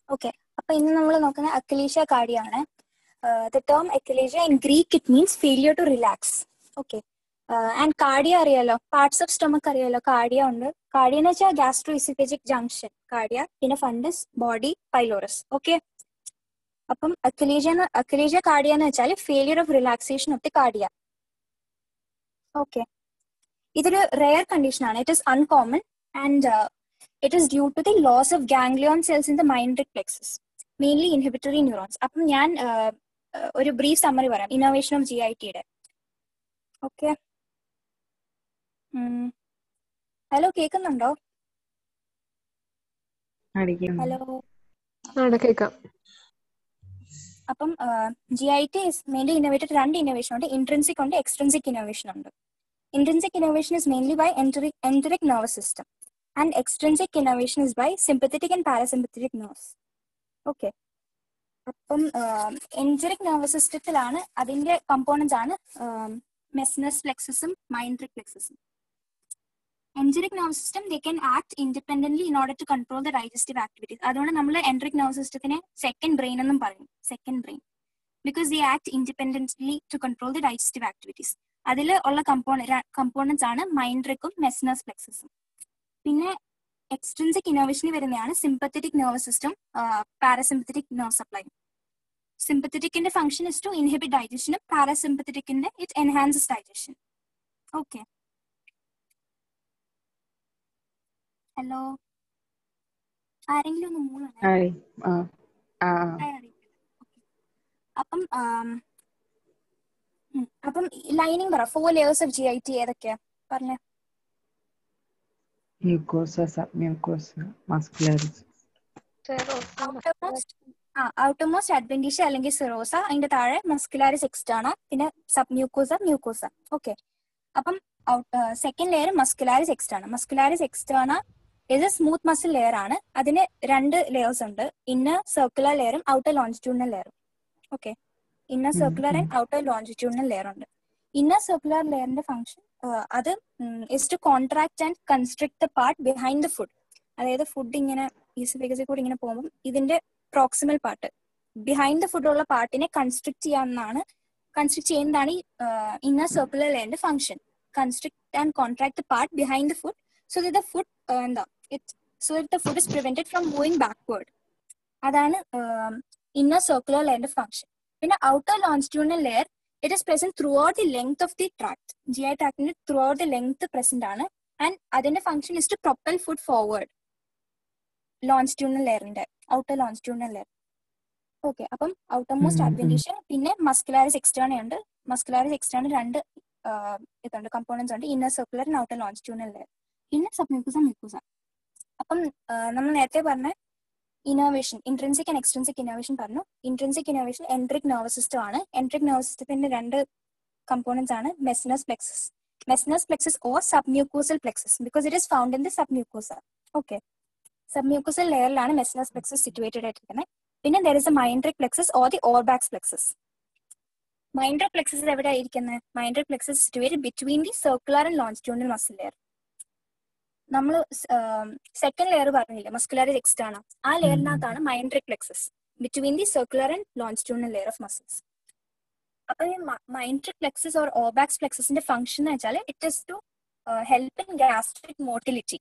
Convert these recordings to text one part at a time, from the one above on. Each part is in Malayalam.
ഓക്കെ അപ്പൊ ഇന്ന് നമ്മൾ നോക്കുന്ന അക്കലീഷ്യ കാർഡിയാണ് the term achalasia in Greek it means failure to relax okay and cardia അറിയാലോ പാർട്സ് ഓഫ് സ്റ്റൊമക് അറിയാലോ കാർഡിയ ഉണ്ട് കാർഡിയ എന്ന് വെച്ചാൽ ഗ്യാസ്ട്രോ ഇസിഫെജിക് ജംഗ്ഷൻ കാർഡിയ പിന്നെ ഫണ്ടസ് ബോഡി പൈലോറസ് ഓക്കെ അപ്പം അക്കലീഷ്യ അക്കലീഷ്യ കാർഡിയ എന്ന് വെച്ചാൽ failure of relaxation of the cardia okay ഇതൊരു റെയർ കണ്ടീഷൻ ആണ് it is uncommon and it is due to the loss of ganglion cells in the മൈൻഡ്രിക് plexus mainly inhibitory neurons അപ്പം ഞാൻ ഒരു ബ്രീഫ് സമ്മറി പറയാം ഇന്നോവേഷൻ ഓഫ് ജി ഐ ടിയുടെ ഓക്കെ ഹലോ കേൾക്കുന്നുണ്ടോ ഹലോ ആണ് കേൾക്കാം അപ്പം G I T is mainly innervated രണ്ട് ഇന്നോവേഷൻ ഉണ്ട് ഇൻട്രൻസിക് ഉണ്ട് എക്സ്ട്രൻസിക് ഇന്നോവേഷൻ ഉണ്ട് intrinsic innervation is mainly by enteric nervous system and extrinsic innervation is by sympathetic and parasympathetic nerves okay അപ്പം എൻജറിക് nervous സിസ്റ്റത്തിലാണ് അതിന്റെ കമ്പോണൻസ് ആണ് മെസ്നസ് ഫ്ലെക്സസും മൈൻഡ്രിക് ഫ്ലെക്സസും എൻജറിക് nervous system they can act independently in order to control the digestive activities അതുകൊണ്ട് നമ്മൾ എൻട്രിക് nervous സിസ്റ്റത്തിനെ സെക്കൻഡ് ബ്രെയിൻ എന്നും പറയും second brain because the act independently to control the digestive activities അതിൽ ഉള്ള കമ്പോണ കമ്പോണൻസ് ആണ് മൈൻഡ്രിക്കും മെസ്നസ് ഫ്ലെക്സസും പിന്നെ എക്സ്ട്രൻസിക് ഇന്നോവേഷനിൽ വരുന്നതാണ് sympathetic nervous system parasympathetic nerve supply സിമ്പത്തറ്റിക്കിന്റെ ഫംഗ്ഷൻ ഇസ് ടു ഇൻഹിബിറ്റ് ഡൈജഷനും പാരാസിമ്പത്തറ്റിക്കിന്റെ it enhances digestion okay hello ആരെങ്കിലും ഒന്ന് മൂന്നാണ് ഹായ് ആ ആ അപ്പം അപ്പം ലൈനിങ് പറ four layers of G I T ഏതൊക്കെയാ പറഞ്ഞ മ്യൂക്കോസ സബ്മ്യൂക്കോസ മസ്കുലറിസ് ഔട്ടർമോസ്റ്റ് ആ ഔട്ടർമോസ്റ്റ് അഡ്വന്റീഷ്യ അല്ലെങ്കിൽ സിറോസ അതിന്റെ താഴെ മസ്കുലാരിസ് എക്സ്റ്റാണ പിന്നെ സബ് മ്യൂക്കോസ മ്യൂക്കോസ ഓക്കെ അപ്പം സെക്കൻഡ് ലെയർ മസ്കുലാരിസ് എക്സ്റ്റാണ് മസ്കുലാരിസ് എക്സ്റ്റാണ ഇത് സ്മൂത്ത് മസിൽ ലെയർ ആണ് അതിന് രണ്ട് ലെയേഴ്സ് ഉണ്ട് ഇന്നർ സർക്കുലർ ലെയറും ഔട്ടർ ലോഞ്ചിറ്റ്യൂണൽ ലെയറും okay inner circular and outer longitudinal layer ഉണ്ട് ഇന്നർ സർക്കുലർ ലെയറിന്റെ ഫംഗ്ഷൻ അത് is to contract and constrict the part behind the food അതായത് ഫുഡ് ഇങ്ങനെ ഈസിഫിക്കസിൽ കൂടി ഇങ്ങനെ പോകുമ്പോൾ ഇതിന്റെ proximal part behind the food ഉള്ള പാർട്ടിനെ കൺസ്ട്രിക്ട് ചെയ്യാവുന്നതാണ് കൺസ്ട്രിക്ട് ചെയ്യുന്നതാണ് ഈ ഇന്നർ സർക്കുലർ ലെയറിന്റെ function constrict and contract the part behind the food so the food എന്താ it so the food is prevented from moving backward അതാണ് ഇന്നർ സർക്കുലർ ലെയറിന്റെ ഫംഗ്ഷൻ പിന്നെ outer longitudinal layer it is present throughout the length of the tract G I ട്രാക്ടിന്റെ throughout the length present ആണ് ആൻഡ് അതിന്റെ function is to propel food forward longitudinal ലെയറിന്റെ ഔട്ടർ ലോഞ്ചിറ്റ്യൂണൽ ലെയർ ഓക്കെ അപ്പം ഔട്ടർ മോസ്റ്റ് അഡ്വന്റീഷ്യ പിന്നെ മസ്കുലാരിസ് എക്സ്റ്റേണ ഉണ്ട് മസ്കുലാരിസ് എക്സ്റ്റേണ രണ്ട് ഇതുണ്ട് കമ്പോണൻസ് ഉണ്ട് inner circular and outer longitudinal layer പിന്നെ സബ് മ്യൂക്കോസ മ്യൂക്കോസ അപ്പം നമ്മൾ നേരത്തെ പറഞ്ഞ innervation intrinsic and extrinsic innervation പറഞ്ഞു intrinsic innervation enteric nervous system ആണ് എൻട്രിക് nervous സിസ്റ്റത്തിന്റെ രണ്ട് കമ്പോണൻസ് ആണ് Meissner's plexus മെസ്നസ് plexus or submucosal plexus because it is found in the submucosa okay submucosal ലെയറിലാണ് മെസ്നസ് പ്ലെക്സസ് സിറ്റുവേറ്റഡ് ആയിട്ടിരിക്കുന്നത് പിന്നെ there is a myenteric plexus or the Auerbach's plexus myenteric plexus എവിടെ ഇരിക്കുന്നത് myenteric plexus situated between the circular and longitudinal muscle layer നമ്മൾ സെക്കൻഡ് ലെയർ പറഞ്ഞില്ലേ മസ്കുലാരിസ് എക്സ്റ്റാണ് ആ ലെയറിനകത്താണ് myenteric plexus between the circular and longitudinal layer of muscles അപ്പൊ ഈ മൈൻഡ്രിക് പ്ലെക്സസ് ഓർ ഓബാക്സ് പ്ലെക്സസിന്റെ ഫംഗ്ഷൻ എന്ന് വെച്ചാൽ it is to help in gastric motility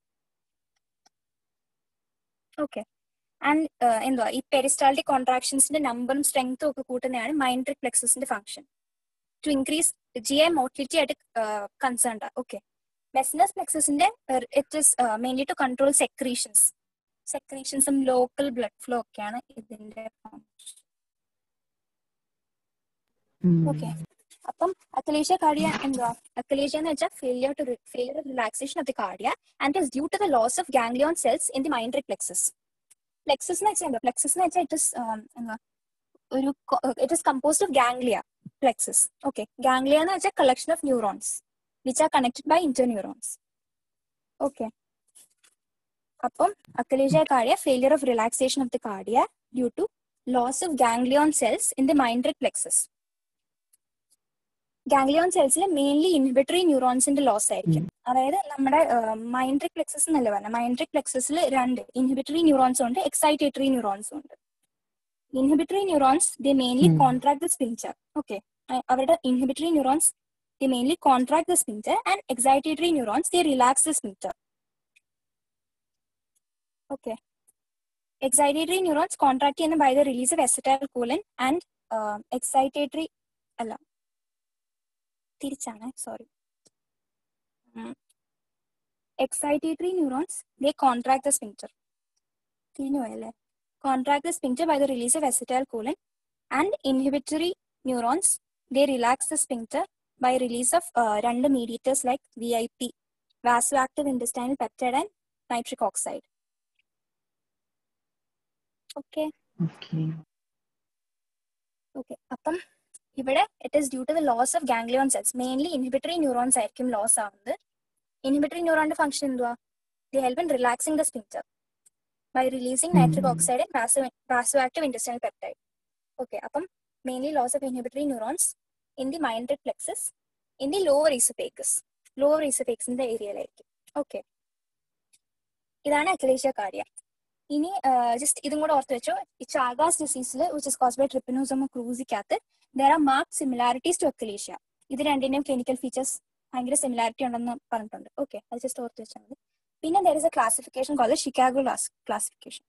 okay and എന്തുവാ ഈ പെരിസ്റ്റാൾട്ടിക് കോൺട്രാക്ഷൻസിന്റെ നമ്പറും സ്ട്രെങ്ത്തും ഒക്കെ കൂട്ടുന്നതാണ് മൈൻഡ്രിക് പ്ലെക്സസിന്റെ function to increase G I motility ആയിട്ട് കൺസേൺഡ് ഓക്കെ മെസ്നസ് പ്ലെക്സസിന്റെ it is mainly to control secretions സെക്രീഷൻസും ലോക്കൽ ബ്ലഡ് ഫ്ലോ ഒക്കെയാണ് ഇതിന്റെ ഓക്കെ അപ്പം അക്കലേഷ്യ കാർഡിയ എന്തുവാ അക്കലേഷ്യ എന്ന് വെച്ചാൽ failure to failure of relaxation of the cardia and is due to the loss of ganglion cells in the myenteric plexus plexus എന്ന് വെച്ചാൽ എന്താ പ്ലെക്സസ് എന്ന് വെച്ചാൽ ഇറ്റ് ഇസ് എന്താ ഒരു it is composed of ganglia plexus okay ganglia എന്ന് വെച്ചാൽ collection of neurons which are connected by interneurons okay അപ്പം achalasia cardia failure of relaxation of the cardia due to loss of ganglion cells in the myenteric plexus ganglion സെൽസിൽ മെയിൻലി ഇൻഹിബിറ്ററി ന്യൂറോൺസിന്റെ ലോസ് ആയിരിക്കും അതായത് നമ്മുടെ മൈൻഡ്രിക് പ്ലെക്സസ് എന്നല്ലേ പറഞ്ഞത് മൈൻഡ്രിക് പ്ലെക്സസിൽ രണ്ട് ഇൻഹിബിറ്ററി ന്യൂറോൺസും ഉണ്ട് എക്സൈറ്റേറ്ററി ന്യൂറോൺസും ഉണ്ട് inhibitory neurons they mainly um. Contract the sphincter okay അവരുടെ inhibitory neurons they mainly contract the sphincter and excitatory neurons they relax the sphincter okay excitatory neurons contract ചെയ്യുന്ന by the release of acetylcholine and excitatory അല്ല തിരിച്ചാണ് sorry excitatory neurons they contract the sphincter തിരിഞ്ഞു പോയല്ലേ contract the sphincter by the release of acetylcholine and inhibitory neurons they relax the sphincter by release of uh, രണ്ട് mediators like VIP vasoactive intestinal peptide and nitric oxide okay Okay. okay അപ്പം ഇവിടെ it is due to the loss of ganglion cells mainly inhibitory neurons ആയിരിക്കും ലോസ് ആവുന്നത് ഇൻഹിബിറ്ററി ന്യൂറോണിന്റെ ഫംഗ്ഷൻ എന്തുവാ the help in relaxing the sphincter by releasing nitric Mm. Oxide and vaso vasoactive intestinal peptide okay അപ്പം mainly loss of inhibitory neurons in the myenteric plexus in the lower esophagus lower ഈസോഫേക്സിന്റെ ഏരിയയിലായിരിക്കും ഓക്കെ ഇതാണ് അക്ലേഷ്യ കാര്യ ഇനി ജസ്റ്റ് ഇതും കൂടെ ഓർത്ത് വെച്ചോ ഈ Chagas ഡിസീസിൽ which is caused by trypanosoma ക്രൂസിക്കകത്ത് there are marked similarities to achalasia ഇത് രണ്ടിന്റെയും ക്ലിനിക്കൽ ഫീച്ചേഴ്സ് ഭയങ്കര സിമിലാരിറ്റി ഉണ്ടെന്ന് പറഞ്ഞിട്ടുണ്ട് ഓക്കെ അത് ജസ്റ്റ് ഓർത്ത് വെച്ചാൽ മതി പിന്നെ there is a classification called Chicago classification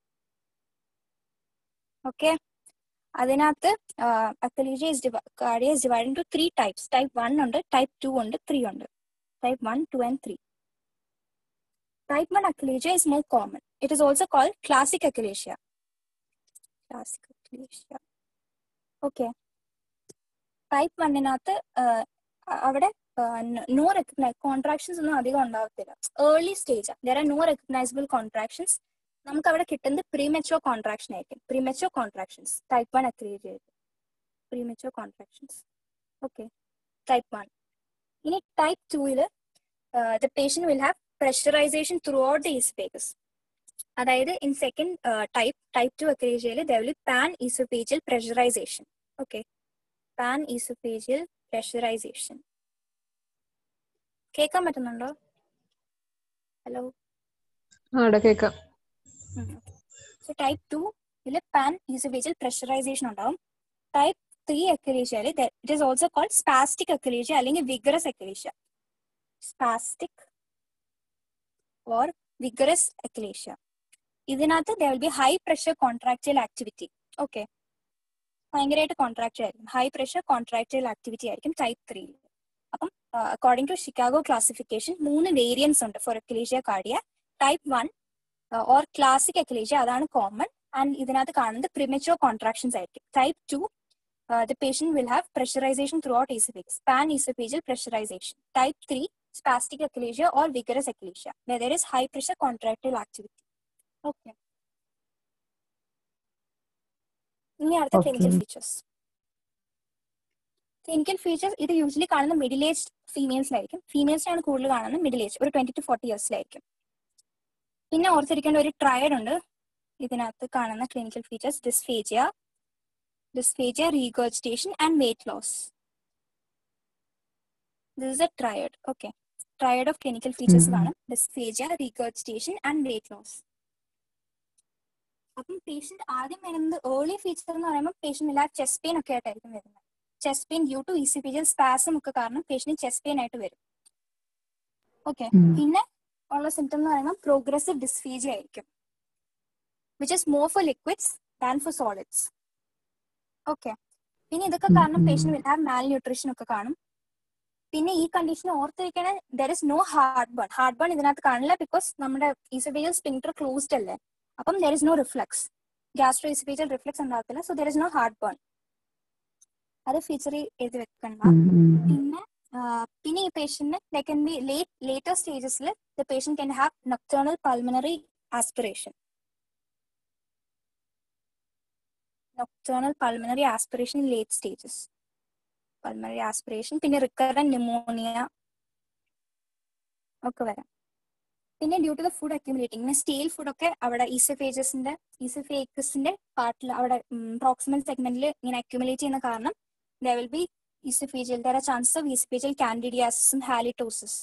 okay അതിനകത്ത് achalasia is cardia is divide to three types type one ഉണ്ട് ടൈപ്പ് ടു ഉണ്ട് ത്രീ ഉണ്ട് type one two and three type one achalasia is more common it is also called classic achalasia classic achalasia okay type വണ്ണിനകത്ത് അവിടെ നോ റെക്കഗ്നൈസ് കോൺട്രാക്ഷൻസ് ഒന്നും അധികം ഉണ്ടാവത്തില്ല early stage there are no recognizable contractions നമുക്ക് അവിടെ കിട്ടുന്നത് പ്രീമെച്ചോ കോൺട്രാക്ഷൻ ആയിരിക്കും പ്രീമെച്ചോ കോൺട്രാക്ഷൻസ് ടൈപ്പ് വൺ അക്രിയേറ്റ് ചെയ്ത് premature contractions okay type one ഇനി ടൈപ്പ് ടൂവില് the patient will have pressurization throughout the esophagus അതായത് in second type type two അക്രീജിയയിൽ develop pan esophageal pressurization okay pan esophageal pressurization കേൾക്കാൻ പറ്റുന്നുണ്ടോ ഹലോ ആടെ കേക്കാം സോ ടൈപ്പ് ടു ഇതിൽ പാൻ ഈസോപേജിയൽ പ്രഷറൈസേഷൻ ഉണ്ടാവും ടൈപ്പ് ത്രീ അക്രീജിയയിൽ it is also called spastic achalasia അല്ലെങ്കിൽ vigorous achalasia spastic or vigorous achalasia ഇതിനകത്ത് there will be high pressure contractual activity okay ഭയങ്കരമായിട്ട് കോൺട്രാക്ട് ആയിരിക്കും ഹൈ പ്രഷർ കോൺട്രാക്ച്വൽ ആക്ടിവിറ്റി ആയിരിക്കും ടൈപ്പ് ത്രീയിൽ അപ്പം അക്കോർഡിംഗ് ടു ഷിക്കാഗോ ക്ലാസിഫിക്കേഷൻ മൂന്ന് വേരിയൻസ് ഉണ്ട് for achalasia cardia type one or classic achalasia അതാണ് കോമൺ ആൻഡ് ഇതിനകത്ത് കാണുന്നത് പ്രിമച്ചോ കോൺട്രാക്ഷൻസ് ആയിരിക്കും type two the patient will have pressurization throughout esophagus pan ഈസോഫേജിൽ pressurization type three spastic achalasia or vigorous achalasia, where there is high pressure contractile activity. Okay. ഇനി അടുത്ത Okay. Clinical features clinical features ഇത് യൂഷ്വലി കാണുന്ന മിഡിൽ ഏജ് ഫീമെയിൽസിലായിരിക്കും ഫീമെയിൽസിനാണ് കൂടുതൽ കാണുന്നത് മിഡിൽ ഏജ് ഒരു ട്വന്റി ടു ഫോർട്ടി ഇയേഴ്സിലായിരിക്കും പിന്നെ ഓർത്തിരിക്കേണ്ട ഒരു ട്രയഡ് ഉണ്ട് ഇതിനകത്ത് കാണുന്ന clinical features dysphagia dysphagia regurgitation and weight loss this is a triad okay triad of clinical features Mhm. കാണും dysphagia regurgitation and weight loss അപ്പം പേഷ്യന്റ് ആദ്യം വരുന്നത് ഏർലി ഫീച്ചർ എന്ന് പറയുമ്പോൾ പേഷ്യന്റ് എല്ലാ ചെസ്റ്റ് പെയിൻ ഒക്കെ ആയിട്ടായിരിക്കും വരുന്നത് chest pain due to esophageal spasm ഒക്കെ കാരണം പേഷ്യന്റ് ചെസ്റ്റ് പെയിൻ ആയിട്ട് വരും ഓക്കെ ഉം. പിന്നെ ഉള്ള സിംറ്റം എന്ന് പറയുമ്പോൾ പ്രോഗ്രസീവ് ഡിസ്ഫേജിയ ആയിരിക്കും which is more for liquids than for solids okay പിന്നെ ഇതൊക്കെ ഉം, കാരണം ഉം. Patient will have malnutrition ഒക്കെ കാണും പിന്നെ ഈ കണ്ടീഷൻ ഓർത്തിരിക്കണ there is no heartburn heartburn ഇതിനകത്ത് കാണില്ല ബിക്കോസ് നമ്മുടെ ഈസോഫേജിയൽ സ്പിൻറ്റർ ക്ലോസ്ഡ് അല്ലേ അപ്പം there is no reflux gastroesophageal reflux ഉണ്ടാകത്തില്ല so there is no heartburn അത് ഫീച്ചർ എഴുതി വെക്കണ്ട ഉം, ഉം. പിന്നെ ആ, പിന്നെ ഈ പേഷ്യന്റിന് the can be late later സ്റ്റേജസിൽ the patient can have nocturnal pulmonary aspiration nocturnal pulmonary aspiration in late stages pulmonary aspiration പിന്നെ റിക്കറൻ ന്യൂമോണിയ ഒക്കെ വരാം പിന്നെ due to the food accumulating പിന്നെ സ്റ്റീൽ ഫുഡ് ഒക്കെ അവിടെ ഈസഫേജസിന്റെ ഈസഫേക്കസിന്റെ പാർട്ടിൽ അവിടെ പ്രോക്സിമൽ സെഗ്മെന്റിൽ ഇങ്ങനെ അക്യുമുലേറ്റ് ചെയ്യുന്ന കാരണം there will be esophageal there are chances of esophageal കാൻഡിഡിയാസിസും halitosis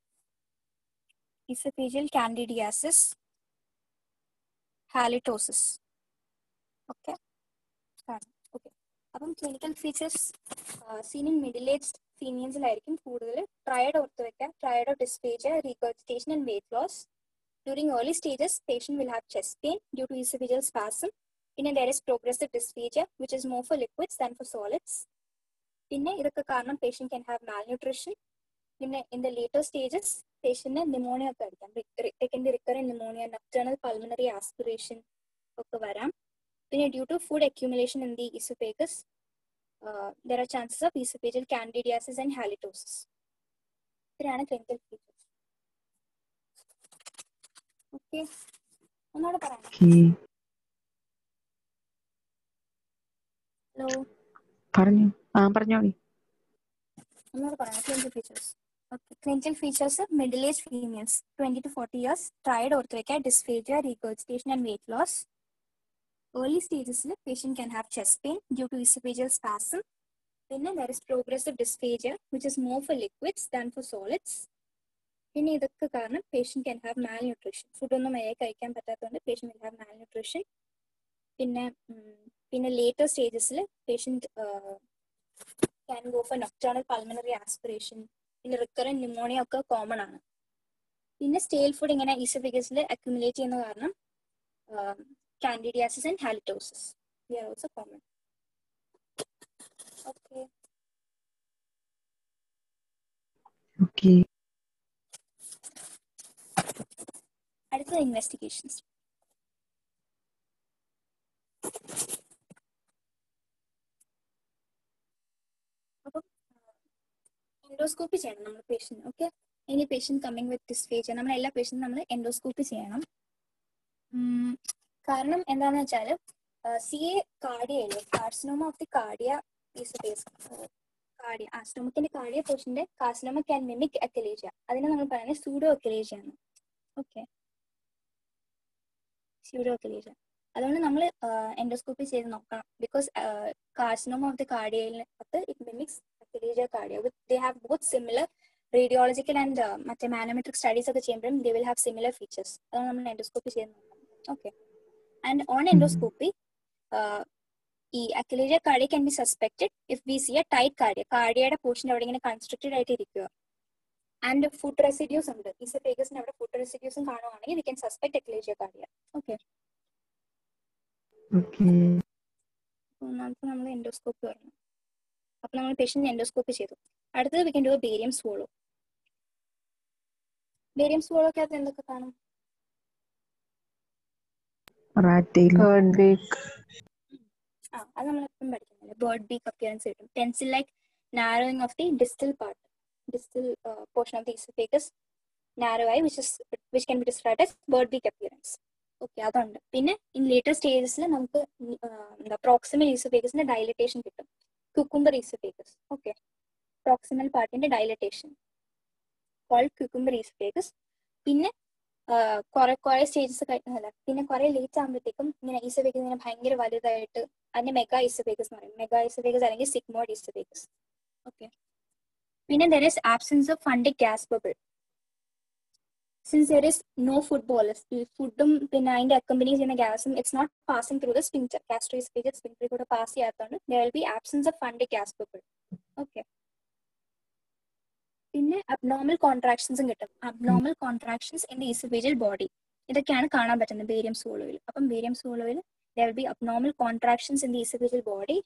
esophageal candidiasis halitosis okay കാണും ഓക്കെ അപ്പം clinical features seen in middle age ഫീമെയിൽസിലായിരിക്കും കൂടുതൽ ട്രയഡ് ഓർത്ത് വെക്കാം triad of dysphagia regurgitation and weight loss during early stages patient will have chest pain due to esophageal spasm പിന്നെ there is progressive dysphagia which is more for liquids than for solids പിന്നെ ഇതൊക്കെ കാരണം patient can have malnutrition പിന്നെ ഇൻ ദ ലേറ്റർ സ്റ്റേജസ് പേഷ്യന്റിന് ന്യൂമോണിയ ഒക്കെ അടിക്കാം second recurring pneumonia nocturnal pulmonary aspiration ഒക്കെ വരാം പിന്നെ due to food accumulation in the esophagus there are chances of esophageal candidiasis and halitosis ഇത്രയാണ് ക്ലിനിക്കൽ ഫീച്ചേഴ്സ് ഓക്കെ ഒന്നുകൂടെ പറയാം ഓക്കെ ഹലോ പറഞ്ഞു ആ പറഞ്ഞോളി ഒന്നുകൂടെ പറയാം clinical features okay clinical features middle age females twenty to forty years triad ഓർത്ത് വെക്കുക dysphagia regurgitation and weight loss early സ്റ്റേജസിൽ patient can have chest pain due to esophageal spasm പിന്നെ there is progressive dysphagia which is more for liquids than for solids പിന്നെ ഇതൊക്കെ കാരണം patient can have malnutrition ഫുഡൊന്നും മര്യാദ കഴിക്കാൻ പറ്റാത്തതുകൊണ്ട് patient will have malnutrition പിന്നെ ഉം, പിന്നെ ലേറ്റർ സ്റ്റേജസിൽ patient can go for nocturnal pulmonary aspiration പിന്നെ റിക്കറൻറ്റ് ന്യൂമോണിയ ഒക്കെ കോമൺ ആണ് പിന്നെ സ്റ്റേൽ ഫുഡ് ഇങ്ങനെ ഈസോഫിഗസിൽ അക്യുമുലേറ്റ് ചെയ്യുന്ന കാരണം candidiasis and halitosis the R also common okay okay അടുത്തത് ഇൻവെസ്റ്റിഗേഷൻസ് അപ്പം എൻഡോസ്കോപ്പി ചെയ്യണം നമ്മൾ പേഷ്യന്റ് ഓക്കെ ഇനി പേഷ്യന്റ് കമ്മിങ് വിത്ത് ഡിസ്ഫേജ് നമ്മൾ എല്ലാ പേഷ്യന്റും നമ്മൾ എൻഡോസ്കോപ്പി ചെയ്യണം ഉം, കാരണം എന്താണെന്ന് വെച്ചാൽ സി എ കാർഡിയയിലെ carcinoma of the cardia is base cardia ആ സ്റ്റൊമക്കിന്റെ കാർഡിയ പോർഷന്റെ കാർസിനോമ ക്യാൻ മിമിക് അക്കലേജിയ അതിനെ നമ്മൾ പറയുന്നത് സൂഡോ അക്കലേജിയ ആണ് ഓക്കെ സ്യൂഡോ അക്കലേജിയ അതുകൊണ്ട് നമ്മൾ എൻഡോസ്കോപ്പി ചെയ്ത് നോക്കണം ബിക്കോസ് കാർസിനോമ ഓഫ് ദി കാർഡിയയിനകത്ത് it mimics achalasia cardia they have both similar radiological and മറ്റേ മാനോമെട്രിക് സ്റ്റഡീസ് ഒക്കെ ചെയ്യുമ്പോഴും they will have similar features അതാണ് നമ്മൾ എൻഡോസ്കോപ്പി ചെയ്ത് നോക്കണം ഓക്കെ ആൻഡ് ഓൺ എൻഡോസ്കോപ്പി ഈ achalasia cardia can be suspected if we see a tight cardia കാർഡിയയുടെ പോർഷൻ അവിടെ ഇങ്ങനെ കൺസ്ട്രക്റ്റഡ് ആയിട്ട് ഇരിക്കുക ആൻഡ് ഫുഡ് റെസിഡ്യൂസ് ഉണ്ട് ഈസഫേഗസിന് അവിടെ ഫുഡ് റെസിഡ്യൂസും കാണുവാണെങ്കിൽ we can suspect achalasia cardia okay okay ഒന്നാമത്തെ നമ്മൾ എൻഡോസ്കോപ്പി പറഞ്ഞു അപ്പൊ നമ്മൾ പേഷ്യന്റ് എൻഡോസ്കോപ്പി ചെയ്തു അടുത്തത് we can do barium swallow barium സ്വോളോക്കകത്ത് എന്തൊക്കെ കാണും റാറ്റയിൽ തേർഡ് വീക്ക് ആ അത് നമ്മൾ എപ്പോഴും പഠിക്കുന്നില്ല ബേർഡ് ബീക്ക് അപ്പിയറൻസ് കിട്ടും pencil like narrowing of the distal part distal portion of the esophagus narrow ആയി which which can be describe as bird beak appearance okay അതുണ്ട് പിന്നെ ഇൻ ലേറ്റർ സ്റ്റേജസിൽ നമുക്ക് ആ, എന്താ പ്രോക്സിമൽ ഈസഫേക്കസിന്റെ ഡയലറ്റേഷൻ കിട്ടും കുക്കുംബർ ഈസഫേക്കസ് ഓക്കെ പ്രോക്സിമൽ പാർട്ടിന്റെ ഡയലറ്റേഷൻ കോൾഡ് കുക്കുംബർ ഈസഫേക്കസ് പിന്നെ കുറെ കുറെ സ്റ്റേജസ് കഴിഞ്ഞല്ല പിന്നെ കുറെ ലേറ്റ് ആകുമ്പോഴത്തേക്കും ഇങ്ങനെ ഈസഫേക്കസ് ഇങ്ങനെ ഭയങ്കര വലുതായിട്ട് അതിന് മെഗാ ഈസഫേക്കസ് എന്ന് പറയും മെഗാ ഈസഫേക്കസ് അല്ലെങ്കിൽ സിഗ്മോഡ് ഈസഫേക്കസ് ഓക്കെ പിന്നെ there is absence of fundic gas bubble since there is no food bolus ഫുഡും പിന്നെ അതിന്റെ അക്കമ്പനി ചെയ്യുന്ന ഗ്യാസും it's not passing through the sphincter gastroesophageal സ്പിഞ്ചറിൽ കൂടെ പാസ് ചെയ്യാത്തതുകൊണ്ട് there will be absence of fundic gas bubble okay പിന്നെ അബ്നോർമൽ കോൺട്രാക്ഷൻസും കിട്ടും abnormal contractions in the ഈസഫേജൽ body ഇതൊക്കെയാണ് കാണാൻ പറ്റുന്നത് ബേരിയം സോളോയിൽ അപ്പം ബേരിയം സോളോയിൽ there will be abnormal contractions in the ഈസഫേജൽ body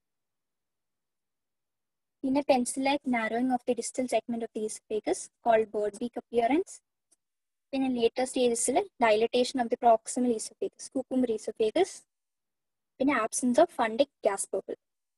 പിന്നെ pencil like narrowing of the distal segment of the oesophagus called bird beak appearance പിന്നെ ലേറ്റർ സ്റ്റേജസിൽ dilatation of the proximal oesophagus cucumber oesophagus പിന്നെ absence of fundic gas bubble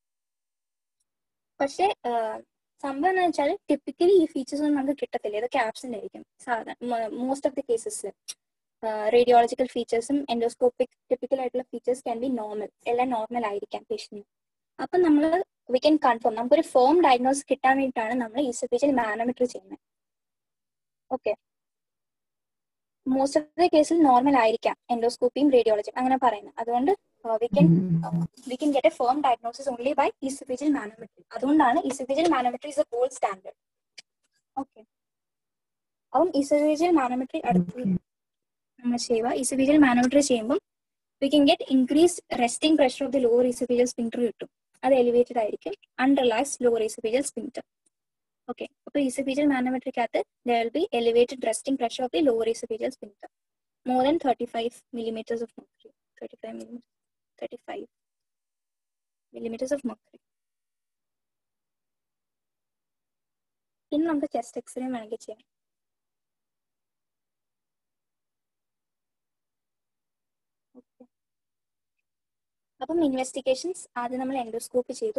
പക്ഷേ സംഭവം എന്ന് വെച്ചാൽ ടിപ്പിക്കലി ഈ ഫീച്ചേഴ്സ് ഒന്നും നമുക്ക് കിട്ടത്തില്ല ഇതൊക്കെ ആബ്സെന്റ് ആയിരിക്കും സാധാരണ മോസ്റ്റ് ഓഫ് ദി കേസസിൽ റേഡിയോളജിക്കൽ ഫീച്ചേഴ്സും എൻഡോസ്കോപ്പിക് ടിപ്പിക്കൽ ആയിട്ടുള്ള ഫീച്ചേഴ്സ് ക്യാൻ ബി നോർമൽ എല്ലാം നോർമൽ ആയിരിക്കാം പേഷ്യന് അപ്പം നമ്മൾ വി ക്യാൻ കൺഫേം നമുക്കൊരു ഫോം ഡയഗ്നോസ് കിട്ടാൻ വേണ്ടിയിട്ടാണ് നമ്മൾ ഈസഫേജിയൽ മാനോമെട്രി ചെയ്യുന്നത് ഓക്കെ മോസ്റ്റ് ഓഫ് ദി കേസിൽ നോർമൽ ആയിരിക്കാം എൻഡോസ്കോപ്പിയും റേഡിയോളജിയും അങ്ങനെ പറയുന്നത് അതുകൊണ്ട് we can we can get a firm diagnosis only by esophageal manometry. അതുകൊണ്ടാണ് esophageal manometry is a gold standard. Okay. അപ്പം esophageal manometry അടുത്ത് നമ്മൾ ചെയ്യുക esophageal manometry ചെയ്യുമ്പോൾ we can get increased resting pressure of the lower oesophageal sphincter കിട്ടും അത് എലിവേറ്റഡ് ആയിരിക്കും unrelaxed lower oesophageal sphincter okay അപ്പൊ ഈസോഫേജിയൽ മാനോമെട്രിക്കകത്ത് there will be elevated resting pressure of the lower oesophageal sphincter more than thirty five millimetres of mercury thirty five millimetre thirty five millimetres of mercury ഇനി നമുക്ക് ചെസ്റ്റ് എക്സ്റേ വേണമെങ്കിൽ ചെയ്യാം Okay. അപ്പം ഇൻവെസ്റ്റിഗേഷൻസ് ആദ്യം നമ്മൾ എൻഡോസ്കോപ്പ് ചെയ്തു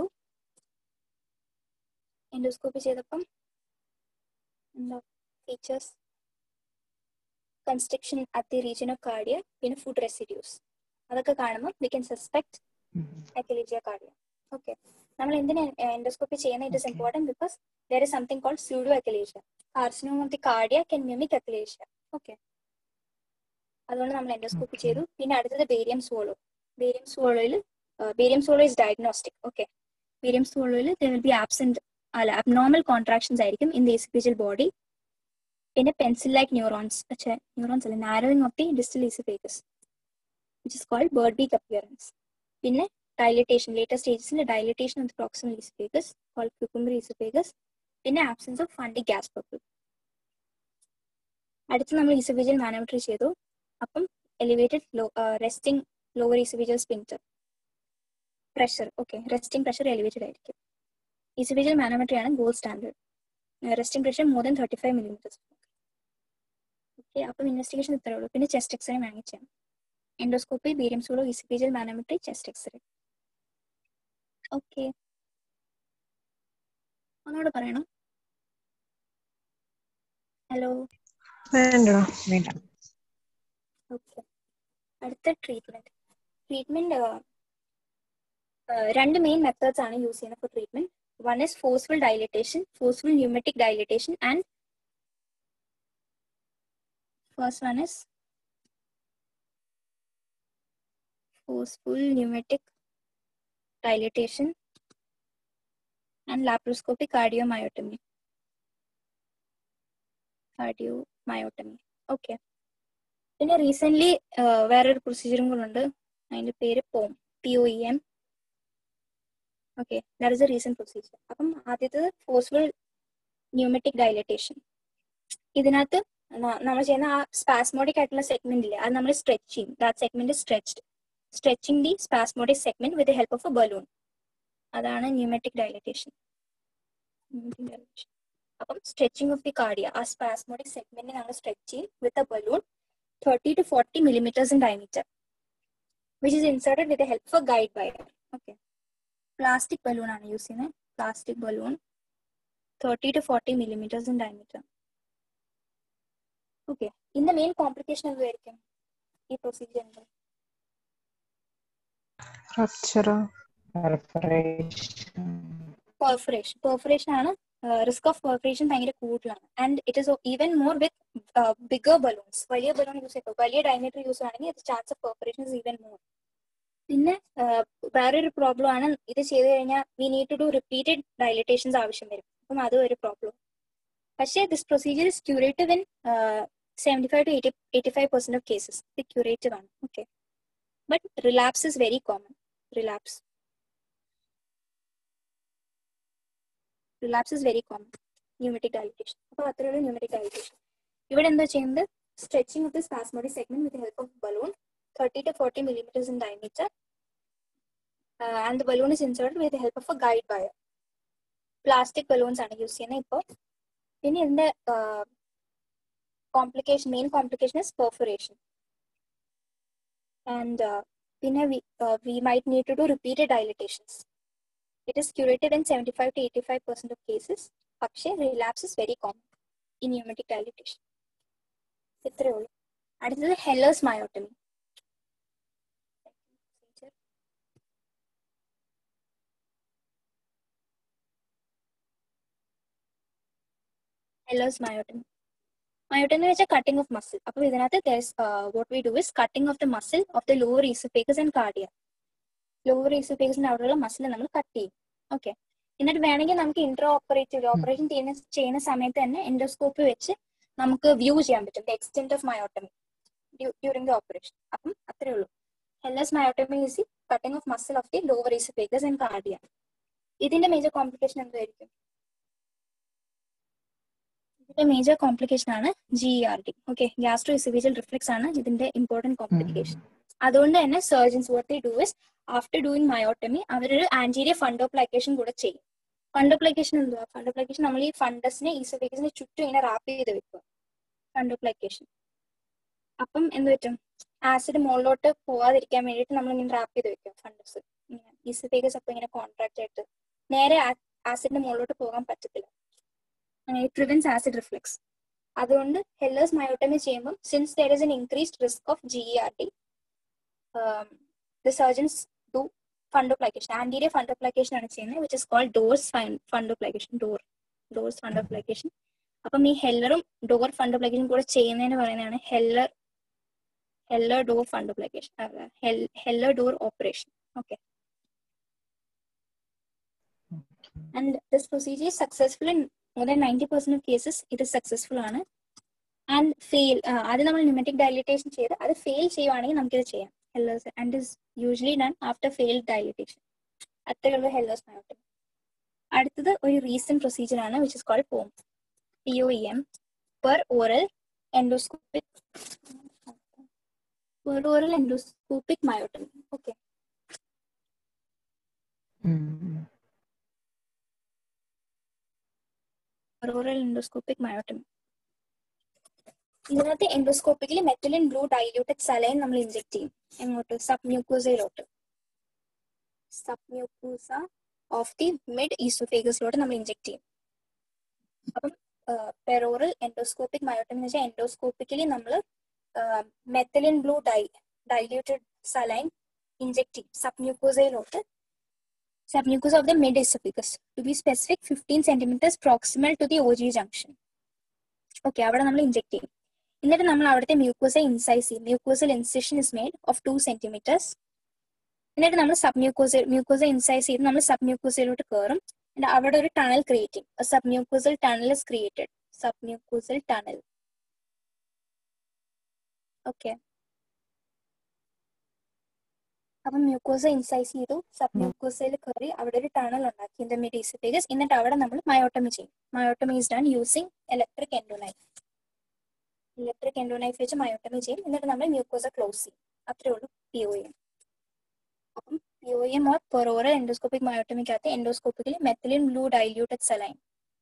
എൻഡോസ്കോപ്പ് ചെയ്തപ്പം എന്താ features construction at the region of cardia പിന്നെ ഫുഡ് റെസിഡ്യൂസ് അതൊക്കെ കാണുമ്പോൾ we can suspect achalasia cardia okay നമ്മൾ എന്തിനാ എൻഡോസ്കോപ്പി ചെയ്യുന്നത് it is Okay. Important because there is something called pseudo achalasia carcinoma of the cardia can mimic achalasia okay അതുകൊണ്ട് നമ്മൾ എൻഡോസ്കോപ്പി Okay. ചെയ്തു പിന്നെ അടുത്തത് ബേരിയം സോളോ ബേരിയം സോളോയിൽ barium swallow is diagnostic okay barium സോളോയിൽ ദർ വിൽ ബി ആബ്സെന്റ് അല്ല അബ്നോർമൽ കോൺട്രാക്ഷൻസ് ആയിരിക്കും ഇൻ ദി എസിഫിഷ്യൽ ബോഡി പിന്നെ പെൻസിൽ ലൈക്ക് ന്യൂറോൺസ് പക്ഷേ ന്യൂറോൺസ് അല്ല narrowing of the distal oesophagus which is called bird beak appearance പിന്നെ ഡയലിറ്റേഷൻ ലേറ്റർ സ്റ്റേജസിൽ dilatation of the proximal oesophagus called cucumber oesophagus പിന്നെ absence of fundic gas bubble അടുത്ത് നമ്മൾ ഈസിഫേജിയൽ മാനോമെട്രി ചെയ്തു അപ്പം elevated low resting lower oesophageal sphincter pressure okay resting pressure elevated ആയിരിക്കും ഈസിഫേജിയൽ മാനോമെട്രി ആണ് gold standard resting pressure more than thirty five millimetres okay അപ്പം ഇൻവെസ്റ്റിഗേഷൻ ഇത്രേ ഉള്ളൂ പിന്നെ ചെസ്റ്റ് എക്സ്റേ വേണമെങ്കിൽ ചെയ്യാം endoscopy barium swallow oesophageal manometry chest X-ray okay ഒന്നുകൂടെ പറയണം ഹലോ വേണ്ടടാ വേണ്ട ഓക്കെ അടുത്ത ട്രീറ്റ്മെന്റ് ട്രീറ്റ്മെന്റ് രണ്ട് മെയിൻ മെത്തേഡ്സ് ആണ് യൂസ് ചെയ്യുന്നത് for treatment one is forceful dilatation forceful pneumatic dilatation and first one is forceful pneumatic dilatation and laparoscopic cardiomyotomy. Cardiomyotomy. Okay. പിന്നെ റീസെന്റ് വേറൊരു പ്രൊസീജിയറും കൂടെ ഉണ്ട് അതിന്റെ പേര് POEM P O E M okay that is a recent procedure അപ്പം ആദ്യത്തത് ഫോഴ്സ്ഫുൾ ന്യൂമെറ്റിക് ഡയലറ്റേഷൻ ഇതിനകത്ത് ന- നമ്മൾ ചെയ്യുന്ന ആ സ്പാസ്മോഡിക് ആയിട്ടുള്ള സെഗ്മെന്റ് ഇല്ലേ അത് നമ്മൾ സ്ട്രെച്ച് ചെയ്യും that segment stretched stretching the spasmodic segment with the help of a balloon. അതാണ് ന്യൂമെറ്റിക് ഡയലറ്റേഷൻ അപ്പം സ്ട്രെച്ചിങ് ഓഫ് ദി കാർഡിയ ആ സ്പാസ്മോഡിക് സെഗ്മെന്റ് നമ്മൾ സ്ട്രെച്ച് ചെയ്യും with a balloon thirty to forty millimetres in diameter which is inserted with help for guide wire okay plastic balloon ആണ് യൂസ് ചെയ്യുന്നത് plastic balloon thirty to forty millimetres in diameter okay ഇതിന്റെ മെയിൻ കോംപ്ലിക്കേഷൻ എന്തായിരിക്കും ഈ പ്രൊസീജിയറിന്റെ റപ്ചറോ പെർഫറേഷൻ പെർഫറേഷൻ പെർഫറേഷൻ ആണ് റിസ്ക് ഓഫ് പെർഫറേഷൻ ഭയങ്കര കൂടുതലാണ് and it is even more with bigger balloons വലിയ ബലൂൺ യൂസ് ചെയ്യുമ്പോൾ വലിയ ഡയമീറ്റർ യൂസ് ആണെങ്കിൽ chance of perforation is even more പിന്നെ uh, വേറൊരു പ്രോബ്ലം ആണ് ഇത് ചെയ്ത് കഴിഞ്ഞാൽ we need to do repeated dilatations ആവശ്യം വരും അപ്പം അതും ഒരു പ്രോബ്ലം പക്ഷേ this procedure is curative in seventy five to eighty eighty five percent of cases ഇത് ക്യൂറേറ്റീവ് ആണ് okay but relapse is very common relapse relapse is very common pneumatic dilatation അപ്പോൾ അത്രയുള്ള ന്യൂമെറ്റിക് ഡയലിറ്റേഷൻ ഇവിടെ എന്താ ചെയ്യുന്നത് stretching of the spasmodic segment with help of balloon thirty to forty millimetres in diameter and the balloon is inserted with help of a guide wire plastic balloons ആണ് യൂസ് ചെയ്യുന്നത് ഇപ്പോൾ പിന്നെ ഇതിന്റെ complication main complication is perforation and പിന്നെ we might need to do repeated dilatations it is curated in seventy five to eighty five percent of cases പക്ഷേ relapse is very common in pneumatic dilatation ഇത്രയേ ഉള്ളൂ അടുത്തത് Heller's myotomy Heller's myotomy myotomy എന്ന് വെച്ചാൽ കട്ടിംഗ് ഓഫ് മസിൽ അപ്പോൾ ഇതിനകത്ത് what we do is cutting of the muscle of the lower oesophagus and cardia lower ഈസോഫേഗസിന്റെ അവിടെയുള്ള മസിൽ നമ്മൾ കട്ട് ചെയ്യും ഓക്കെ എന്നിട്ട് വേണമെങ്കിൽ നമുക്ക് ഇന്റർ ഓപ്പറേറ്റീവ് ഓപ്പറേഷൻ ചെയ്യുന്ന ചെയ്യുന്ന സമയത്ത് തന്നെ എൻഡോസ്കോപ്പ് വെച്ച് നമുക്ക് വ്യൂ ചെയ്യാൻ പറ്റും the extent of myotomy during the operation അപ്പം അത്രേ ഉള്ളൂ Heller's myotomy is cutting of muscle of the lower oesophagus and cardia ഇതിന്റെ മേജർ കോംപ്ലിക്കേഷൻ എന്തായിരിക്കും ഇതിന്റെ മേജർ കോംപ്ലിക്കേഷൻ ആണ് G R D okay gastro oesophageal reflux ആണ് ഇതിന്റെ ഇമ്പോർട്ടന്റ് കോംപ്ലിക്കേഷൻ അതുകൊണ്ട് തന്നെ surgeons what they do is after doing myotomy അവരൊരു ആന്റീരിയർ ഫണ്ടോപ്ലൈക്കേഷൻ കൂടെ ചെയ്യും ഫണ്ടോപ്ലൈക്കേഷൻ എന്തുവാ ഫണ്ടോപ്ലൈക്കേഷൻ നമ്മൾ ഈ ഫണ്ടസിനെ ഈസോഫേഗസിനെ ചുറ്റും ഇങ്ങനെ റാപ്പ് ചെയ്ത് വെക്കുക ഫണ്ടോപ്ലൈക്കേഷൻ അപ്പം എന്ത് പറ്റും ആസിഡ് മുകളിലോട്ട് പോവാതിരിക്കാൻ വേണ്ടിയിട്ട് നമ്മൾ ഇങ്ങനെ റാപ്പ് ചെയ്ത് വെക്കും ഫണ്ടസ് ഇങ്ങനെ ഈസോഫേഗസ് അപ്പം ഇങ്ങനെ കോൺട്രാക്ട് ആയിട്ട് നേരെ ആസിഡിന്റെ മുകളിലോട്ട് പോകാൻ പറ്റത്തില്ല അങ്ങനെ പ്രിവെൻസ് ആസിഡ് റിഫ്ലെക്സ് അതുകൊണ്ട് ഹെല്ലേഴ്സ് മയോട്ടമി ചെയ്യുമ്പോൾ since there is an increased risk of G R D the surgeons do fundoplication anterior fundoplication ആണ് ചെയ്യുന്നത് which is called Dor's fundoplication Dor Dor's fundoplication അപ്പം ഈ ഹെല്ലറും ഡോർ ഫണ്ടോപ്ലൈക്കേഷൻ കൂടെ ചെയ്യുന്നതിന് പറയുന്നതാണ് Heller Heller Dor fundoplication Heller Dor operation okay and this procedure successful in more than ninety percent of cases ഇത് സക്സസ്ഫുൾ ആണ് ആൻഡ് ഫെയിൽ അത് നമ്മൾ ന്യൂമാറ്റിക് ഡയലിറ്റേഷൻ ചെയ്ത് അത് ഫെയിൽ ചെയ്യുവാണെങ്കിൽ നമുക്കിത് ചെയ്യാം Heller's and is usually done after failed dilatation അത്രയുള്ള ഹെല്ലേഴ്സ് മയോട്ടമി അടുത്തത് ഒരു റീസെന്റ് പ്രൊസീജിയർ ആണ് which is called POEM P O E M per oral endoscopic per oral endoscopic myotomy okay oral endoscopic myotomy ഇതിനകത്ത് endoscopically methylene blue diluted saline നമ്മൾ ഇഞ്ചെക്ട് ചെയ്യും എങ്ങോട്ട് സബ് മ്യൂക്കോസയിലോട്ട് submucosa of the mid ഈസോഫേഗസിലോട്ട് നമ്മൾ ഇഞ്ചെക്ട് ചെയ്യും അപ്പം പെറോറൽ എൻഡോസ്കോപ്പിക് മയോട്ടമി എന്ന് വെച്ചാൽ എൻഡോസ്കോപ്പിക്കലി നമ്മൾ methylene blue dye diluted saline inject ചെയ്യും സബ് മ്യൂക്കോസയിലോട്ട് submucous of the mid esophagus to be specific 15 centimeters proximal to the OG junction. Okay അവിടെ നമ്മൾ ഇഞ്ചെക്ട് ചെയ്യും എന്നിട്ട് നമ്മൾ അവിടുത്തെ മ്യൂക്കോസ ഇൻസൈസ് ചെയ്യും mucosal incision is made of two centimetres എന്നിട്ട് നമ്മൾ സബ് മ്യൂക്കോസ മ്യൂക്കോസ ഇൻസൈസ് ചെയ്ത് നമ്മൾ സബ് മ്യൂക്കോസയിലോട്ട് കയറും and അവിടെ ഒരു ടണൽ ക്രിയേറ്റ് ചെയ്യും submucosal tunnel is created submucosal tunnel okay അപ്പം മ്യൂക്കോസ ഇൻസൈസ് ചെയ്തു സബ് മ്യൂക്കോസയിൽ കയറി അവിടെ ഒരു ടണൽ ഉണ്ടാക്കി ഇൻ ദ മിഡ് ഈസോഫേഗസ് എന്നിട്ട് അവിടെ നമ്മൾ മയോട്ടമി ചെയ്യും myotomy is done using electric endoknife electric endoknife വെച്ച് മയോട്ടമി ചെയ്യും എന്നിട്ട് നമ്മൾ മ്യൂക്കോസ ക്ലോസ് ചെയ്യും അത്രേ ഉള്ളൂ പി ഒ എം അപ്പം P O M or peroral endoscopic മയോട്ടമിക്കകത്ത് endoscopically methylene blue diluted saline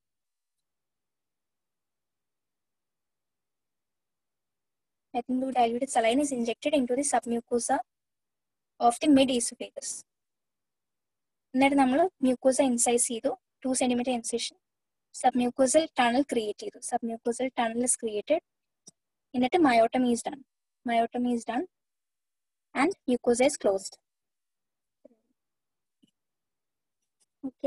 Methylene blue diluted saline is injected into the submucosa of the mid oesophagus എന്നിട്ട് നമ്മൾ മ്യൂക്കോസ ഇൻസൈസ് ചെയ്തു two centimetre incision submucosal tunnel create ചെയ്തു submucosal tunnel is created എന്നിട്ട് myotomy is done myotomy is done and mucosa is closed okay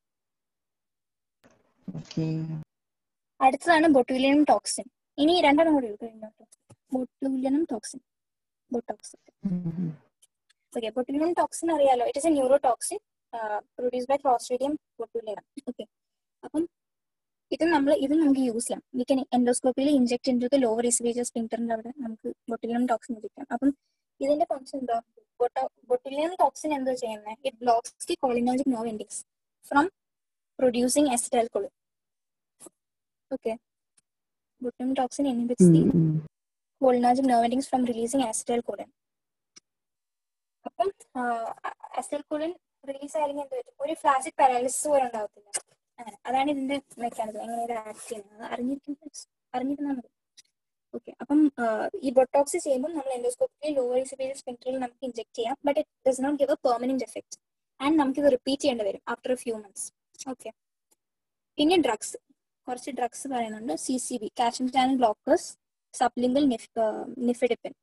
അടുത്തതാണ് ബൊട്ടൂലിയനും ടോക്സിൻ ഇനി രണ്ടെണ്ണം കൂടി കഴിഞ്ഞോട്ടോ ബൊട്ടൂലിയനും toxin Botox okay botulinum toxin അറിയാലോ it is a neurotoxin produce by Clostridium botulinum okay അപ്പം ഇത് നമ്മൾ ഇത് നമുക്ക് യൂസ് ചെയ്യാം വി കൻ എൻഡോസ്കോപ്പിയിൽ inject into lower oesophageal സ്പിങ്ടറിന്റെ അവിടെ നമുക്ക് ബൊട്ടുലിനം ടോക്സിൻ ഇഞ്ചെക്ട് അപ്പം ഇതിന്റെ ഫംഗ്ഷൻ എന്താ ബൊട്ടുലിനം ടോക്സിൻ എന്താ ചെയ്യുന്നത് it blocks the cholinergic nerve endings from producing acetylcholine okay botulinum toxin inhibits the cholinergic nerve endings from releasing acetylcholine അപ്പം അസൽക്കുളിൻ റിലീസ് ആയിരുന്നെങ്കിൽ എന്ത് പറ്റും ഒരു ഫ്ലാസിക് പാരാലിസിസ് പോലെ ഉണ്ടാവത്തില്ല അങ്ങനെ അതാണ് ഇതിന്റെ മെക്കാനിസം എങ്ങനെ ഇത് ആക്ട് ചെയ്യുന്നത് അറിഞ്ഞിരിക്കുന്ന അറിഞ്ഞിരുന്നാൽ മതി ഓക്കെ അപ്പം ഈ ബൊട്ടോക്സ് ചെയ്യുമ്പോൾ നമ്മൾ എൻഡോസ്കോപ്പിൽ ലോവർ ഇസിബിയൽ സ്പെക്ട്രൽ നമുക്ക് ഇഞ്ചെക്ട് ചെയ്യാം but it does not give a permanent effect and നമുക്ക് ഇത് റിപ്പീറ്റ് ചെയ്യേണ്ടി വരും ആഫ്റ്റർ ഫ്യൂ മന്ത്സ് ഓക്കെ പിന്നെ ഡ്രഗ്സ് കുറച്ച് ഡ്രഗ്സ് പറയുന്നുണ്ട് C C B calcium channel blockers sublingual nifedipine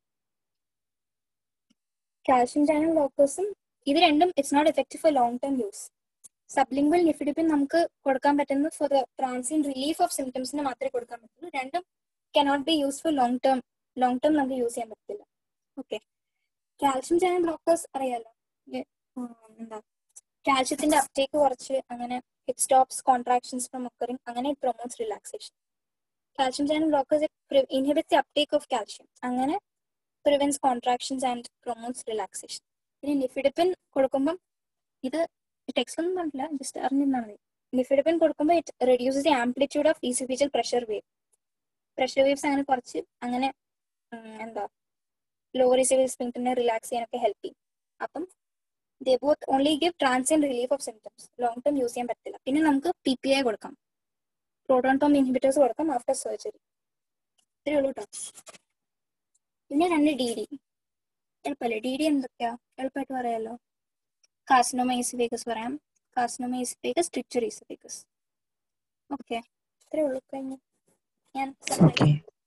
calcium channel ബ്ലോക്കേഴ്സും ഇത് രണ്ടും it's not effective for long term use sublingual nifedipine നമുക്ക് കൊടുക്കാൻ പറ്റുന്നത് for the transient relief of സിംറ്റംസിന് മാത്രമേ കൊടുക്കാൻ പറ്റുള്ളൂ രണ്ടും cannot be use for long term long term നമുക്ക് യൂസ് ചെയ്യാൻ പറ്റില്ല ഓക്കെ കാൽഷ്യം ചാനൽ ബ്ലോക്കേഴ്സ് അറിയാലോ എന്താ കാൽഷ്യത്തിന്റെ അപ്ടേക്ക് കുറച്ച് അങ്ങനെ it stops contractions from occurring അങ്ങനെ it promotes relaxation calcium channel blockers inhibits the uptake of calcium അങ്ങനെ prevents contractions and promotes relaxation പിന്നെ നിഫിഡിപ്പിൻ കൊടുക്കുമ്പം ഇത് ടെക്സ്റ്റ് ഒന്നും പറഞ്ഞില്ല ജസ്റ്റ് അറിഞ്ഞിരുന്നാൽ മതി നിഫിഡിപ്പിൻ കൊടുക്കുമ്പോൾ it reduces the amplitude of oesophageal pressure wave pressure waves അങ്ങനെ കുറച്ച് അങ്ങനെ ഉം, എന്താ ലോവർ ഈസിഫിഷ്യൽ സ്പിങ്റ്റിനെ റിലാക്സ് ചെയ്യാനൊക്കെ ഹെൽപ്പ് ചെയ്യും അപ്പം they both only give transient relief of symptoms long term use ചെയ്യാൻ പറ്റില്ല പിന്നെ നമുക്ക് പി പി ഐ കൊടുക്കാം പ്രോട്ടോൺ പമ്പ് ഇൻഹിബിറ്റേഴ്സ് കൊടുക്കാം ആഫ്റ്റർ സർജറി ഇത്രയേ ഉള്ളൂ കേട്ടോ പിന്നെ രണ്ട് ഡി ഡി എളുപ്പമല്ലേ ഡി ഡി എന്തൊക്കെയാ എളുപ്പമായിട്ട് പറയാലോ കാർസിനോമ ഈസിഫേക്കസ് പറയാം കാർസിനോമ ഈസിഫേക്കസ് ട്രിച്ചർ ഈസിഫേക്കസ് ഓക്കെ ഇത്രയേ ഉള്ളൂ കഴിഞ്ഞു ഞാൻ ഓക്കെ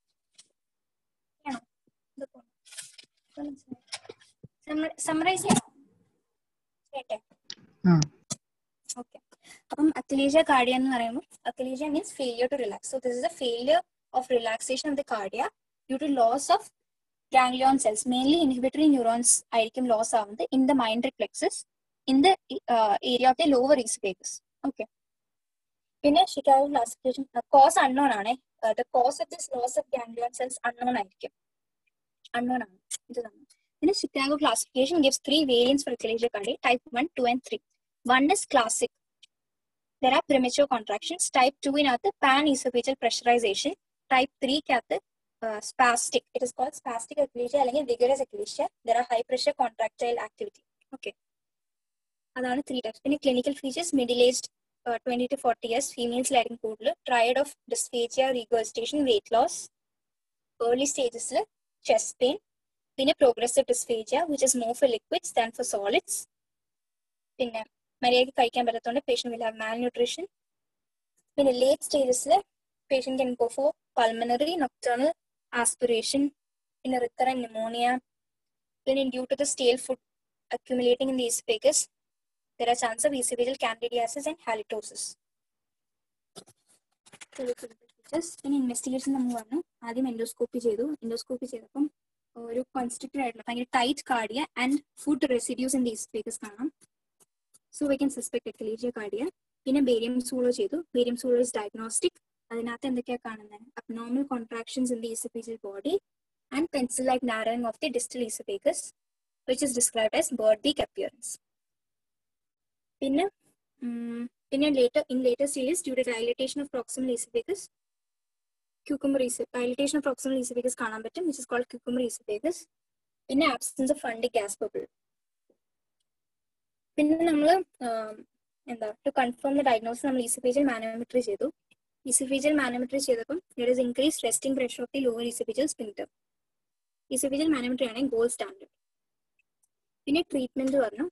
സമ്മറൈസ് ചെയ്യണോ കേട്ടെ ആ ഓക്കെ അപ്പം അത്തലീഷ്യ കാർഡിയ എന്ന് പറയുമ്പോൾ achalasia means failure to relax so this is a failure of relaxation of the cardia due to loss of ganglion cells mainly inhibitory neurons ആയിരിക്കും ലോസ് ആവുന്നത് in the mind reflexes in the area of the lower esophagus okay പിന്നെ ഷിക്കാഗോ ക്ലാസിഫിക്കേഷൻ കോസ് അൺനോൺ ആണ് the cause of this loss of ganglion cells unknown ആയിരിക്കും അൺനോൺ ആണ് ഇത് തന്നെ പിന്നെ Chicago classification gives three variants four എക്ലേഷ്യ cardia type one two and three one is classic there are premature contractions. Type 2 ഇതിനകത്ത് pan esophageal pressurization. Type 3 ക്കകത്ത് uh, spastic. It is called spastic eclasia അല്ലെങ്കിൽ vigorous eclasia. There are high pressure contractile activity. Okay. അതാണ് ത്രീ ടൈപ്സ് പിന്നെ clinical features middle aged twenty to forty years ഫീമെയിൽസിലായിരിക്കും കൂടുതൽ triad of dysphagia regurgitation weight loss early സ്റ്റേജസിൽ ചെസ്റ്റ് പെയിൻ പിന്നെ progressive dysphagia which is more for liquids than for solids പിന്നെ മര്യാദയ്ക്ക് കഴിക്കാൻ പറ്റാത്തതുകൊണ്ട് patient will have malnutrition പിന്നെ ലേറ്റ് സ്റ്റേജസിൽ patient can go for pulmonary nocturnal aspiration പിന്നെ റിക്കറൻ ന്യൂമോണിയ പിന്നെ due to the stale food accumulating in the esophagus, there are chances of esophageal candidiasis and halitosis. പിന്നെ ഇൻവെസ്റ്റിഗേഷൻ നമ്മൾ പറഞ്ഞു ആദ്യം എൻഡോസ്കോപ്പി ചെയ്തു എൻഡോസ്കോപ്പി ചെയ്തപ്പം ഒരു കൺസ്ട്രക്റ്റഡ് ആയിട്ടുള്ള ഭയങ്കര tight cardia and food residues in the esophagus കാണാം so we can suspect achalasia cardia പിന്നെ ബേരിയം സൂളോ ചെയ്തു ബേരിയം സൂളോ ഇസ് ഡയഗ്നോസ്റ്റിക് അതിനകത്ത് എന്തൊക്കെയാ കാണുന്നത് abnormal contractions in the esophageal body and pencil like narrowing of the distal esophagus which is described as bird beak appearance. പിന്നെ ഉം, പിന്നെ later in later stages due to dilatation of proximal esophagus cucumber dilatation of proximal esophagus കാണാൻ പറ്റും which is called cucumber esophagus പിന്നെ absence of fundal gas bubble പിന്നെ നമ്മൾ എന്താ ടു കൺഫേം ദ ഡയഗ്നോസിസ് നമ്മൾ ഈസഫേജിയൽ മാനോമെട്രി ചെയ്തു ഈസഫേജിയൽ മാനോമെട്രി ചെയ്തപ്പം there is increase resting pressure of the lower esophageal sphincter esophageal manometry ആണ് ഗോൾഡ് സ്റ്റാൻഡേർഡ് പിന്നെ ട്രീറ്റ്മെന്റ് പറഞ്ഞു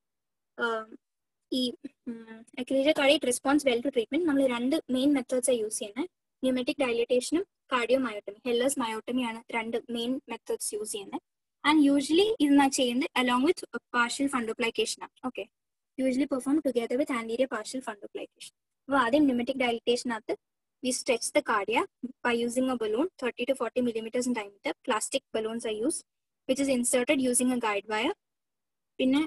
ആം, ഈ achalasia cardia response well to treatment നമ്മൾ രണ്ട് മെയിൻ മെത്തേഡ്സ് യൂസ് ചെയ്യുന്നത് ന്യൂമെറ്റിക് ഡയലിറ്റേഷനും കാർഡിയോ മയോട്ടമി ഹെല്ലേഴ്സ് മയോട്ടമി ആണ് രണ്ട് മെയിൻ മെത്തേഡ്സ് യൂസ് ചെയ്യുന്നത് ആൻഡ് യൂഷ്വലി ഇത് ഞാൻ ചെയ്യുന്നത് അലോങ് വിത്ത് പാർഷ്യൽ ഫണ്ടോപ്ലൈക്കേഷൻ ആണ് okay usually perform together with anterior partial fundoplication അപ്പോൾ ആദ്യം ന്യൂമെറ്റിക് ഡയലിറ്റേഷനകത്ത് we stretch the cardia by using a balloon 30 to 40 millimeters in diameter. Plastic balloons are used, which is inserted using a guide wire. പിന്നെ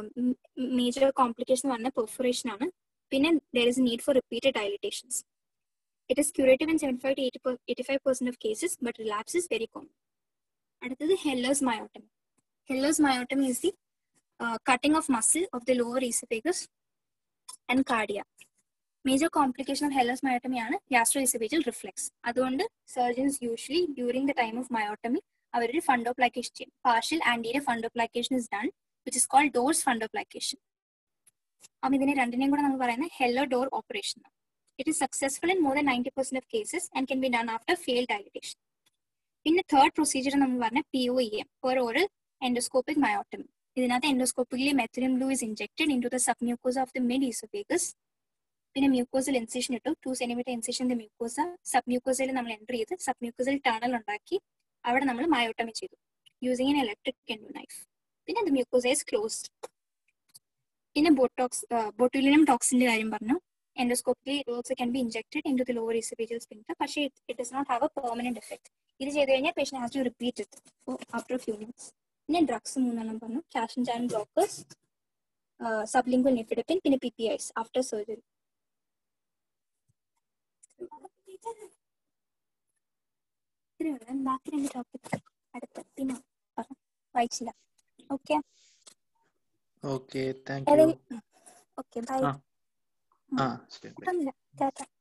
മേജർ കോംപ്ലിക്കേഷൻ പറഞ്ഞ പെർഫറേഷൻ ആണ് പിന്നെ there is need for repeated dilatations it is curative in seventy five to eighty eighty five percent of cases but relapse is very common അടുത്തത് Heller's myotomy Heller's myotomy is the cutting of muscle of the lower esophagus and cardia major complication of Heller's myotomy ആണ് ഗ്യാസ്ട്രോ ഈസഫേജൽ റിഫ്ലെക്സ് അതുകൊണ്ട് surgeons usually during the time of myotomy അവരൊരു ഫണ്ടോപ്ലാക്കേഷൻ ചെയ്യും partial anterior fundoplication is done which is called Dor's fundoplication അപ്പം ഇതിനെ രണ്ടിനെയും കൂടെ നമ്മൾ പറയുന്നത് Heller Dor operation it is successful in more than ninety percent of cases and can be done after fail dilatation പിന്നെ തേർഡ് പ്രൊസീജിയർ നമ്മൾ പറഞ്ഞ P O E M per oral endoscopic myotomy ഇതിനകത്ത് endoscopically methylene blue is injected into the submucosa of the mid esophagus പിന്നെ മ്യൂക്കോസിൽ ഇൻസിഷൻ ഇട്ടു two centimetre incision the mucosa സബ് മ്യൂക്കോസയിൽ നമ്മൾ എൻ്റർ ചെയ്ത് സബ് മ്യൂക്കോസിൽ ടണൽ ഉണ്ടാക്കി അവിടെ നമ്മൾ മയോട്ടമി ചെയ്തു using an electric endo knife പിന്നെ ദ മ്യൂക്കോസ ഇസ് ക്ലോസ്ഡ് പിന്നെ ബോട്ടോക്സ് ബോട്ടുലിനം ടോക്സിന്റെ കാര്യം പറഞ്ഞു endoscopically also can be injected into the lower esophageal sphincter പക്ഷേ it does not have a permanent effect ഇത് ചെയ്ത് കഴിഞ്ഞാൽ patient has to repeat it after few minutes പിന്നെ ഡ്രഗ്സ് മൂന്നെണ്ണം പറഞ്ഞു calcium channel blockers sublingual nifedipine പിന്നെ P P Is after surgery ബാക്കി രണ്ട് ടോപ്പിക് അടുത്ത പിന്നെ വായിച്ചില്ല okay okay thank you okay bye ആ ആ ശരി ഒന്നുമില്ല ടാറ്റ